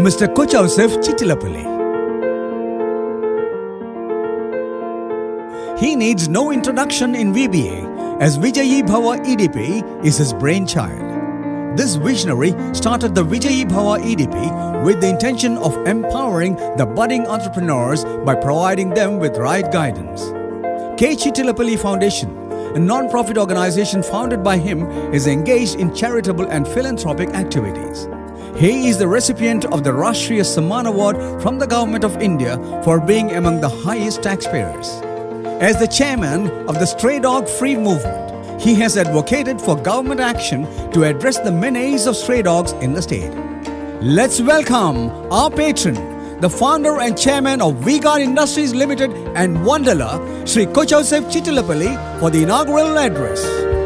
Mr. Kochausef Chitilapalli. He needs no introduction in VBA as Vijayi Bhava EDP is his brainchild. This visionary started the Vijayi Bhava EDP with the intention of empowering the budding entrepreneurs by providing them with right guidance. K. Chitilapalli Foundation, a non-profit organization founded by him, is engaged in charitable and philanthropic activities. He is the recipient of the Rashtriya Samman Award from the Government of India for being among the highest taxpayers. As the chairman of the Stray Dog Free Movement, he has advocated for government action to address the menace of stray dogs in the state. Let's welcome our patron, the founder and chairman of V-Guard Industries Limited and Wondala, Sri Kochausef Chitilapalli for the inaugural address.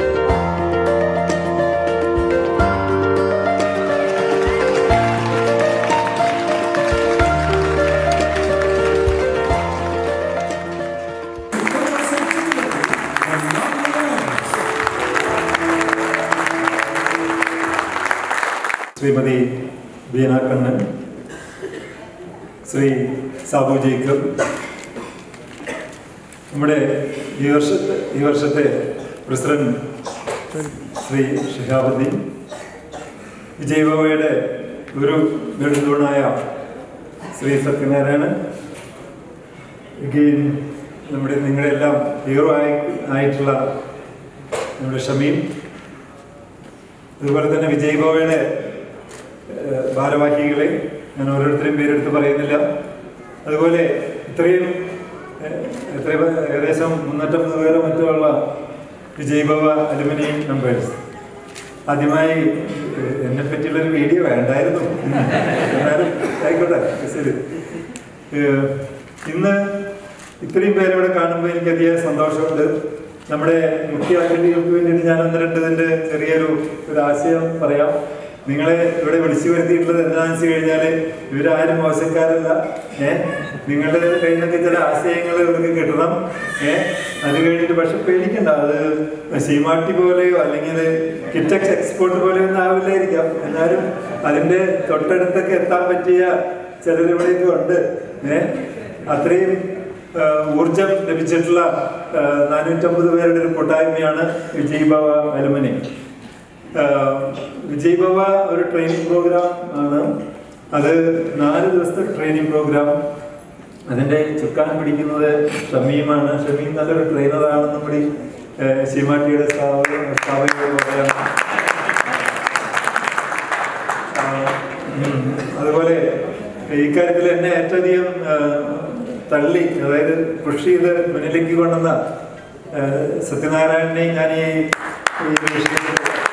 Shrimati Beena Kannan Shri Sabu Jacob നമ്മുടെ ഈ വർഷത്തെ ഈ വർഷത്തെ president Shri Shihabuddin Vijay ബാബയുടെ ഒരു നെടുന്തൂണായ Shri Sathyanarayanan again നമ്മുടെ നിങ്ങളുടെ എല്ലാം ഹീറോ ആയി ആയിട്ടുള്ള നമ്മുടെ ഷമീം അതുപോലെ തന്നെ വിജയ് ഗോവയുടെ ഏഹ്, ഭാരവാഹികളെ ഞാൻ ഓരോരുത്തരെയും പേരെടുത്ത് പറയുന്നില്ല അതുപോലെ ഇത്രയും ഏഹ്, എത്ര ഏകദേശം മുന്നൂറ്റമ്പത് പേരോ മറ്റോ ഉള്ള വിജയ് ഗോവ അലുമിനിയം നമ്പേഴ്സ് ആദ്യമായി ഏഹ്, എന്നെ പറ്റിയുള്ളൊരു വീഡിയോ വേണ്ടായിരുന്നു എന്നാലും ആയിക്കോട്ടെ ശരി ഏഹ്, ഇന്ന് ഇത്രയും പേരെ ഇവിടെ കാണുമ്പോൾ എനിക്ക് അധികം സന്തോഷമുണ്ട് നമ്മുടെ മുഖ്യ അതിഥികൾക്ക് വേണ്ടിയിട്ട് ഞാൻ ഒന്ന് രണ്ട് ഇതിന്റെ ചെറിയൊരു ഒരു ആശയം പറയാം നിങ്ങളെ ഇവിടെ വിളിച്ചു വരുത്തിയിട്ടുള്ളത് എന്താണെന്ന് വെച്ച് കഴിഞ്ഞാല് ഇവരാരും മോശക്കാരല്ല ഏ നിങ്ങളുടെ കയ്യിൽ നിന്നൊക്കെ ചില ആശയങ്ങൾ ഇവർക്ക് കിട്ടണം ഏ അത് കഴിഞ്ഞിട്ട് പക്ഷെ പേടിക്കണ്ട അത് സീമാട്ടി പോലെയോ അല്ലെങ്കിൽ കിറ്റക്സ് എക്സ്പോർട്ട് പോലെയോ ഒന്നും ആവില്ലായിരിക്കാം എന്നാലും അതിന്റെ തൊട്ടടുത്തൊക്കെ എത്താൻ പറ്റിയ ചിലരിവിടെയൊക്കെ ഉണ്ട് ഏ അത്രയും ആ, ഊർജം ലഭിച്ചിട്ടുള്ള ആ, നാനൂറ്റമ്പത് പേരുടെ ഒരു കൂട്ടായ്മയാണ് വിജയ് ഭവ അലുമിനി ആ, വിജയ് ഭവ ഒരു ട്രെയിനിങ് പ്രോഗ്രാം ആണ് അത് നാല് ദിവസത്തെ ട്രെയിനിങ് പ്രോഗ്രാം അതിന്റെ ചുക്കാൻ പിടിക്കുന്നത് ഷമീമാണ് ഷമീം നല്ലൊരു ട്രെയിനറാണെന്നും കൂടി ആ, ശിമാട്ടിയുടെ സ്ഥാപക സ്ഥാപകയോട് പറയാം ആ, ഉം. അതുപോലെ ഇക്കാര്യത്തിൽ എന്നെ ഏറ്റവും അധികം ആ, തള്ളി അതായത് പുഷ് ചെയ്ത് മുന്നിലേക്ക് കൊണ്ടുവന്ന ആ, സത്യനാരായണനെയും ഞാൻ ഈ ഈ വിഷയത്തിൽ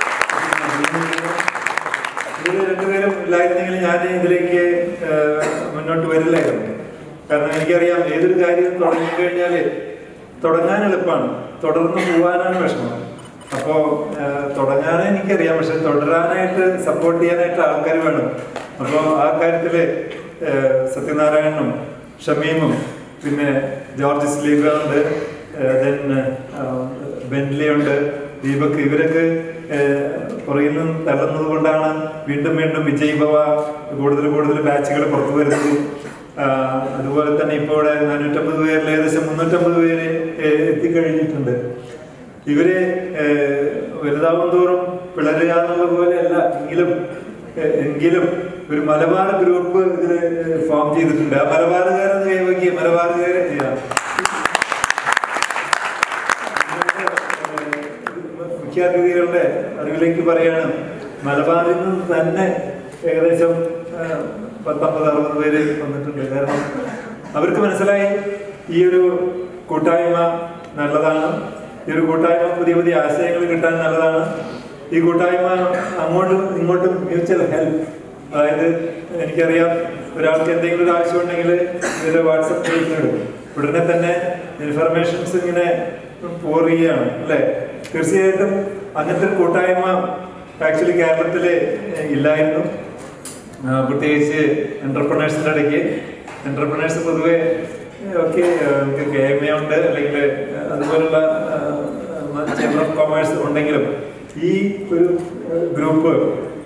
ഇവര് രണ്ടുപേരും ഇല്ലായിരുന്നെങ്കിൽ ഞാൻ ഇതിലേക്ക് ആ, മുന്നോട്ട് വരില്ലായിരുന്നു കാരണം എനിക്കറിയാം ഏതൊരു കാര്യം തുടങ്ങിക്കഴിഞ്ഞാൽ തുടങ്ങാൻ എളുപ്പമാണ് തുടർന്ന് പോകാനാണ് വിഷമം അപ്പോ ആ, തുടങ്ങാൻ എനിക്കറിയാം പക്ഷെ തുടരാനായിട്ട് സപ്പോർട്ട് ചെയ്യാനായിട്ട് ആൾക്കാർ വേണം അപ്പോൾ ആ കാര്യത്തില് ആ, സത്യനാരായണനും ഷമീമും പിന്നെ ജോർജ് സ്ലീബ ഉണ്ട് ദെൻ ബെന്റ്ലി ഉണ്ട് ദീപക് ഇവരൊക്കെ ആ, പുറകിൽ നിന്ന് തള്ളുന്നത് കൊണ്ടാണ് വീണ്ടും വീണ്ടും വിജയ് ഭവ കൂടുതൽ കൂടുതൽ ബാച്ചുകൾ പുറത്തു വരുന്നത് ആ, അതുപോലെ തന്നെ ഇപ്പോൾ ഇവിടെ നാനൂറ്റമ്പത് പേരിൽ ഏകദേശം മുന്നൂറ്റമ്പത് പേര് ഏ, എത്തിക്കഴിഞ്ഞിട്ടുണ്ട് ഇവര് ഏഹ്, വലുതാവും തോറും പിളരുക എന്നുള്ള പോലെയല്ല എങ്കിലും ഏഹ്, എങ്കിലും ഒരു മലബാർ ഗ്രൂപ്പ് ഇതില് ഫോം ചെയ്തിട്ടുണ്ട് ആ മലബാറുകാരെന്ന് കൈവക്കി മലബാറുകാരെ ചെയ്യാം മുഖ്യാതിഥികളുടെ അറിവിലേക്ക് പറയാണ് മലബാറിൽ നിന്ന് തന്നെ ഏകദേശം ഏഹ്, പത്തൊമ്പത് അറുപത് പേര് വന്നിട്ടുണ്ട് കാരണം അവർക്ക് മനസ്സിലായി ഈ ഒരു കൂട്ടായ്മ നല്ലതാണ് ഈ ഒരു കൂട്ടായ്മ പുതിയ പുതിയ ആശയങ്ങൾ കിട്ടാൻ നല്ലതാണ് ഈ കൂട്ടായ്മ അങ്ങോട്ടും ഇങ്ങോട്ടും മ്യൂച്വൽ ഹെൽപ്പ് അതായത് എനിക്കറിയാം ഒരാൾക്ക് എന്തെങ്കിലും ഒരു ആവശ്യം ഉണ്ടെങ്കിൽ ഇതിന്റെ വാട്സപ്പ് ഗ്രൂപ്പിലിടും ഉടനെ തന്നെ ഇൻഫർമേഷൻസ് ഇങ്ങനെ പോർ ചെയ്യുകയാണ് അല്ലേ തീർച്ചയായിട്ടും അങ്ങനത്തെ ഒരു കൂട്ടായ്മ ആക്ച്വലി കേരളത്തില് ഇല്ലായിരുന്നു ആ, പ്രത്യേകിച്ച് എന്റർപ്രണേഴ്സിന്റെ ഇടയ്ക്ക് എന്റർപ്രണേഴ്സ് പൊതുവെ ഒക്കെ കെ എം എ ഉണ്ട് അല്ലെങ്കിൽ അതുപോലുള്ള ചേംബർ ഓഫ് കൊമേഴ്സ് ഉണ്ടെങ്കിലും ഈ ഒരു ഗ്രൂപ്പ്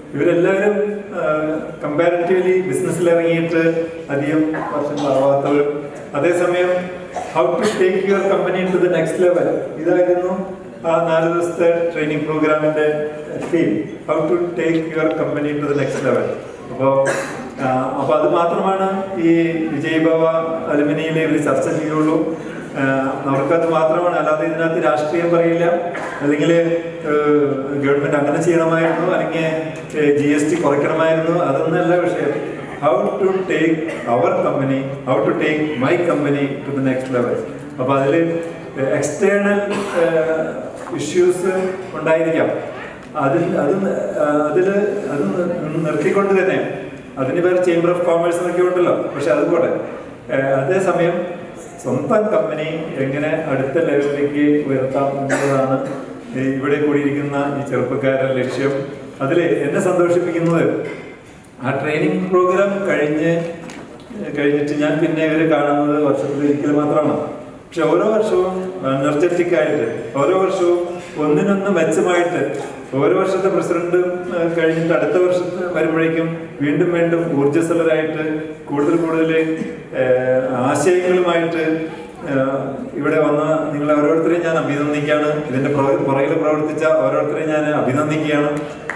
ഇവരെല്ലാവരും കമ്പാരിറ്റീവ്ലി ബിസിനസ്സിൽ ഇറങ്ങിയിട്ട് അധികം വർഷങ്ങളാവാത്തവരും അതേസമയം how to take your company to the next level ഇതായിരുന്നു ആ നാല് ദിവസത്തെ ട്രെയിനിങ് പ്രോഗ്രാമിന്റെ theme how to take your company to the next level അപ്പോൾ അപ്പോൾ അത് മാത്രമാണ് ഈ വിജയഭവ അലുമിനിയിൽ ഇവർ ചർച്ച ചെയ്യുള്ളൂ ആ, അവർക്കത് മാത്രമാണ് അല്ലാതെ ഇതിനകത്ത് രാഷ്ട്രീയം പറയില്ല അല്ലെങ്കിൽ ഗവൺമെന്റ് അങ്ങനെ ചെയ്യണമായിരുന്നു അല്ലെങ്കിൽ ജി എസ് ടി കുറയ്ക്കണമായിരുന്നു അതൊന്നല്ല വിഷയം how to take our company how to take my company to the next level അപ്പോൾ അതിൽ എക്സ്റ്റേണൽ ഇഷ്യൂസ് ഉണ്ടായിരിക്കാം അതിൽ അത് അതിൽ അത് നിർത്തിക്കൊണ്ട് തന്നെ അതിന് പേര് ചേംബർ ഓഫ് കോമേഴ്സ് എന്നൊക്കെ ഉണ്ടല്ലോ പക്ഷെ അതുപോലെ ഏഹ് അതേസമയം സ്വന്തം കമ്പനി എങ്ങനെ അടുത്ത ലെവലിലേക്ക് ഉയർത്താം എന്നുള്ളതാണ് ഈ ഇവിടെ കൂടിയിരിക്കുന്ന ഈ ചെറുപ്പക്കാരുടെ ലക്ഷ്യം അതിൽ എന്നെ സന്തോഷിപ്പിക്കുന്നത് ആ ട്രെയിനിങ് പ്രോഗ്രാം കഴിഞ്ഞ് കഴിഞ്ഞിട്ട് ഞാൻ പിന്നെ ഇവരെ കാണുന്നത് വർഷത്തിൽ ഒരിക്കൽ മാത്രമാണ് പക്ഷെ ഓരോ വർഷവും എനർജറ്റിക് ആയിട്ട് ഓരോ വർഷവും ഒന്നിനൊന്ന് മെച്ചമായിട്ട് ഓരോ വർഷത്തെ പ്രസിഡന്റ് ഏഹ്, കഴിഞ്ഞിട്ട് അടുത്ത വർഷത്തെ വരുമ്പോഴേക്കും വീണ്ടും വീണ്ടും ഊർജ്ജസ്വലരായിട്ട് കൂടുതൽ കൂടുതൽ ഏഹ്, ആശയങ്ങളുമായിട്ട് ഏഹ്, ഇവിടെ വന്ന നിങ്ങൾ ഓരോരുത്തരെയും ഞാൻ അഭിനന്ദിക്കുകയാണ് ഇതിന്റെ പുറ- പുറകിൽ പ്രവർത്തിച്ച ഓരോരുത്തരെയും ഞാൻ അഭിനന്ദിക്കുകയാണ്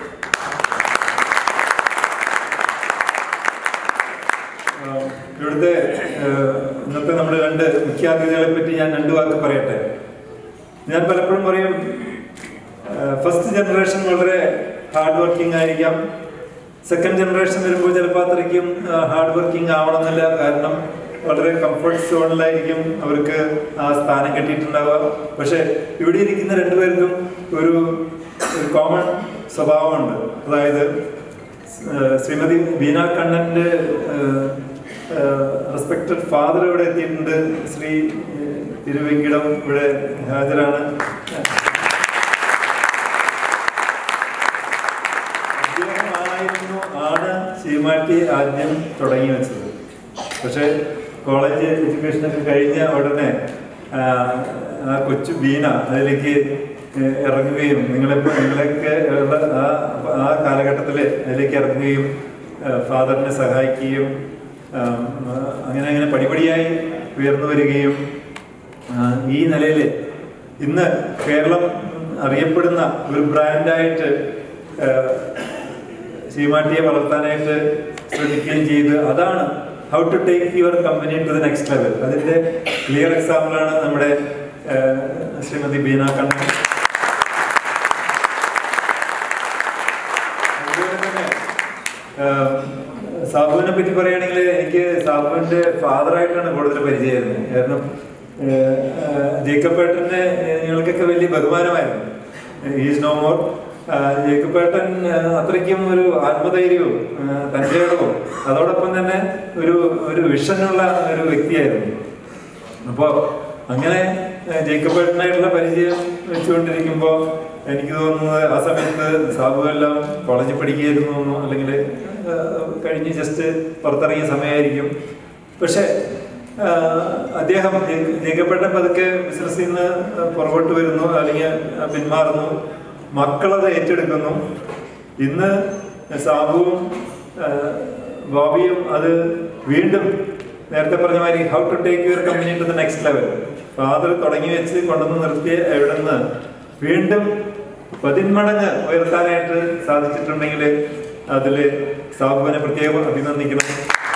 ആഹ് ഇവിടുത്തെ ആഹ് ഇന്നത്തെ നമ്മുടെ രണ്ട് മുഖ്യാതിഥികളെ പറ്റി ഞാൻ രണ്ട് വാക്ക് പറയട്ടെ ഞാൻ പലപ്പോഴും പറയും ഫസ്റ്റ് ജനറേഷൻ വളരെ ഹാർഡ് വർക്കിംഗ് ആയിരിക്കാം സെക്കൻഡ് ജനറേഷൻ വരുമ്പോൾ ചിലപ്പോൾ അത്രയ്ക്കും ഹാർഡ് വർക്കിംഗ് ആവണമെന്നില്ല കാരണം വളരെ കംഫർട്ട് സോണിലായിരിക്കും അവർക്ക് ആ സ്ഥാനം കിട്ടിയിട്ടുണ്ടാവുക പക്ഷെ ഇവിടെ ഇരിക്കുന്ന രണ്ടുപേർക്കും ഒരു കോമൺ സ്വഭാവമുണ്ട് അതായത് ഏഹ് ശ്രീമതി ബീന കണ്ണന്റെ റെസ്പെക്റ്റഡ് ഫാദർ ഇവിടെ എത്തിയിട്ടുണ്ട് ശ്രീ ഏഹ് തിരുവെങ്കിടം ഇവിടെ ഹാജരാണ് അദ്ദേഹമായിരുന്നു ആണ് ചീമാട്ടി ആദ്യം തുടങ്ങി വെച്ചത് പക്ഷെ കോളേജ് എഡ്യൂക്കേഷനൊക്കെ കഴിഞ്ഞ ഉടനെ ആ, ആ കൊച്ചു ബീന അതിലേക്ക് ഏഹ് ഇറങ്ങുകയും നിങ്ങളിപ്പോൾ നിങ്ങളൊക്കെ ഉള്ള ആ ആ കാലഘട്ടത്തിൽ അതിലേക്ക് ഇറങ്ങുകയും ഫാദറിനെ സഹായിക്കുകയും ആ, അങ്ങനെ അങ്ങനെ പടിപടിയായി ഉയർന്നു വരികയും ആ, ഈ നിലയിൽ ഇന്ന് കേരളം അറിയപ്പെടുന്ന ഒരു ബ്രാൻഡായിട്ട് ചീമാട്ടിയെ വളർത്താനായിട്ട് ശ്രമിക്കുകയും ചെയ്ത് അതാണ് how to take your company to the next level അതിന്റെ ക്ലിയർ എക്സാമ്പിളാണ് നമ്മുടെ ആ, ശ്രീമതി ബീന കണ്ണൻ അതുപോലെ തന്നെ ആഹ് സാബുവിനെ പറ്റി പറയുകയാണെങ്കിൽ എനിക്ക് സാബുവിന്റെ ഫാദറായിട്ടാണ് കൂടുതൽ പരിചയമായിരുന്നത് കാരണം ആഹ് ആഹ് ജേക്കബ് ഏട്ടനെ ഞങ്ങൾക്കൊക്കെ വലിയ ബഹുമാനമായിരുന്നു ഈസ് നോ മോർ ജേക്കബ് ഏട്ടൻ ആഹ് അത്രയ്ക്കും ഒരു ആത്മധൈര്യവും ആഹ് തന്റെ ഇടവും അതോടൊപ്പം തന്നെ ഒരു ഒരു വിഷനുള്ള ഒരു വ്യക്തിയായിരുന്നു അപ്പോൾ അങ്ങനെ ഏഹ്, ജേക്കബ് ഏട്ടനായിട്ടുള്ള പരിചയം വെച്ചുകൊണ്ടിരിക്കുമ്പോൾ എനിക്ക് തോന്നുന്നത് ആ സമയത്ത് സാബു എല്ലാം കോളേജിൽ പഠിക്കുകയായിരുന്നു തോന്നുന്നു അല്ലെങ്കിൽ ഏഹ്, കഴിഞ്ഞ് ജസ്റ്റ് പുറത്തിറങ്ങിയ സമയമായിരിക്കും പക്ഷെ ആഹ്, അദ്ദേഹം ജേ- ജേക്കബ് ഏട്ടൻ പതുക്കെ ബിസിനസ്സിൽ നിന്ന് പുറകോട്ട് വരുന്നു അല്ലെങ്കിൽ പിന്മാറുന്നു മക്കളത് ഏറ്റെടുക്കുന്നു ഇന്ന് സാബുവും ആഹ്, ബോബിയും അത് വീണ്ടും നേരത്തെ പറഞ്ഞ മാതിരി how to take your company to the next level father തുടങ്ങി വെച്ച് കൊണ്ടുവന്ന് നിർത്തിയ എവിടെ നിന്ന് വീണ്ടും പതിന്മടങ്ങ് ഉയർത്താനായിട്ട് സാധിച്ചിട്ടുണ്ടെങ്കിൽ അതിൽ സാബുവിനെ പ്രത്യേകം അഭിനന്ദിക്കണം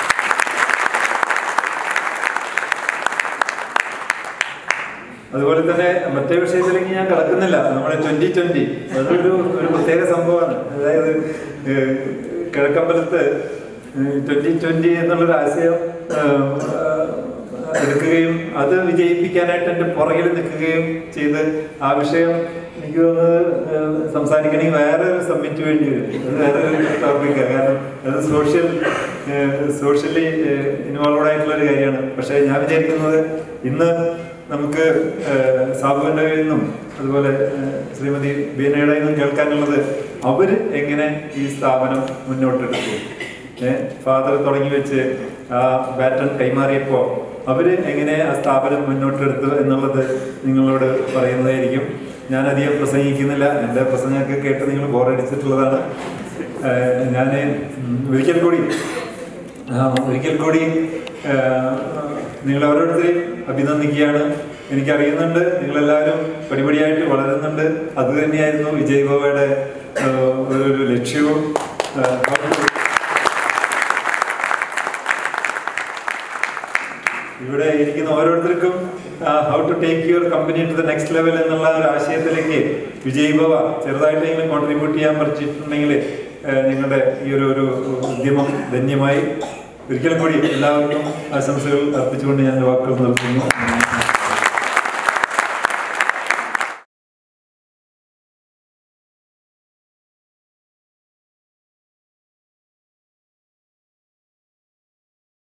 അതുപോലെ തന്നെ മറ്റേ വിഷയത്തിലേക്ക് ഞാൻ കടക്കുന്നില്ല നമ്മുടെ ട്വന്റി ട്വന്റി അതൊരു ഒരു പ്രത്യേക സംഭവമാണ് അതായത് ഏഹ്, കിഴക്കമ്പലത്ത് ട്വന്റി ട്വന്റി എന്നുള്ളൊരു ആശയം ഏഹ്, ഏഹ്, എടുക്കുകയും അത് വിജയിപ്പിക്കാനായിട്ട് എൻ്റെ പുറകിൽ നിൽക്കുകയും ചെയ്ത് ആ വിഷയം എനിക്ക് തോന്നുന്നത് ഏഹ്, സംസാരിക്കണമെങ്കിൽ വേറെ ഒരു സബ്മിറ്റ് വേണ്ടി വരും അത് വേറെ ഒരു ടോപ്പിക്കാണ് കാരണം അത് സോഷ്യൽ സോഷ്യലി ഇൻവോൾവ് ആയിട്ടുള്ള ഒരു കാര്യമാണ് പക്ഷേ ഞാൻ വിചാരിക്കുന്നത് ഇന്ന് നമുക്ക് ഏഹ്, സാബുവിൻ്റെ കയ്യിൽ നിന്നും അതുപോലെ ഏഹ്, ശ്രീമതി ബീനയുടെ നിന്നും കേൾക്കാനുള്ളത് അവര് എങ്ങനെ ഈ സ്ഥാപനം മുന്നോട്ടെടുത്തു ഏഹ്, ഫാദർ തുടങ്ങി വെച്ച് ആ ബാറ്റൺ കൈമാറിയപ്പോൾ അവര് എങ്ങനെ ആ സ്ഥാപനം മുന്നോട്ടെടുത്തു എന്നുള്ളത് നിങ്ങളോട് പറയുന്നതായിരിക്കും ഞാൻ അധികം പ്രസംഗിക്കുന്നില്ല എൻ്റെ പ്രസംഗമൊക്കെ കേട്ട് നിങ്ങൾ ബോറടിച്ചിട്ടുള്ളതാണ് ഞാൻ ഒരിക്കൽ കൂടി ആ, ഒരിക്കൽ കൂടി ആ, നിങ്ങൾ ഓരോരുത്തരെയും അഭിനന്ദിക്കുകയാണ് എനിക്കറിയുന്നുണ്ട് നിങ്ങളെല്ലാവരും പടിപടിയായിട്ട് വളരുന്നുണ്ട് അത് തന്നെയായിരുന്നു വിജയ് ഗോവയുടെ ആ, ഒരു ഒരു ലക്ഷ്യവും ആ, ഇവിടെ ഇരിക്കുന്ന ഓരോരുത്തർക്കും how to take your company to the next level എന്നുള്ള ഒരു ആശയത്തിലേക്ക് വിജയ് ഭവ ചെറുതായിട്ടെങ്കിലും കോൺട്രിബ്യൂട്ട് ചെയ്യാൻ പറ്റിയിട്ടുണ്ടെങ്കിൽ നിങ്ങളുടെ ഈ ഒരു ഒരു ഉദ്യമം ധന്യമായി ഒരിക്കലും കൂടി എല്ലാവർക്കും ആശംസകൾ അർപ്പിച്ചുകൊണ്ട് ഞാൻ വാക്കുകൾ നിർത്തുന്നു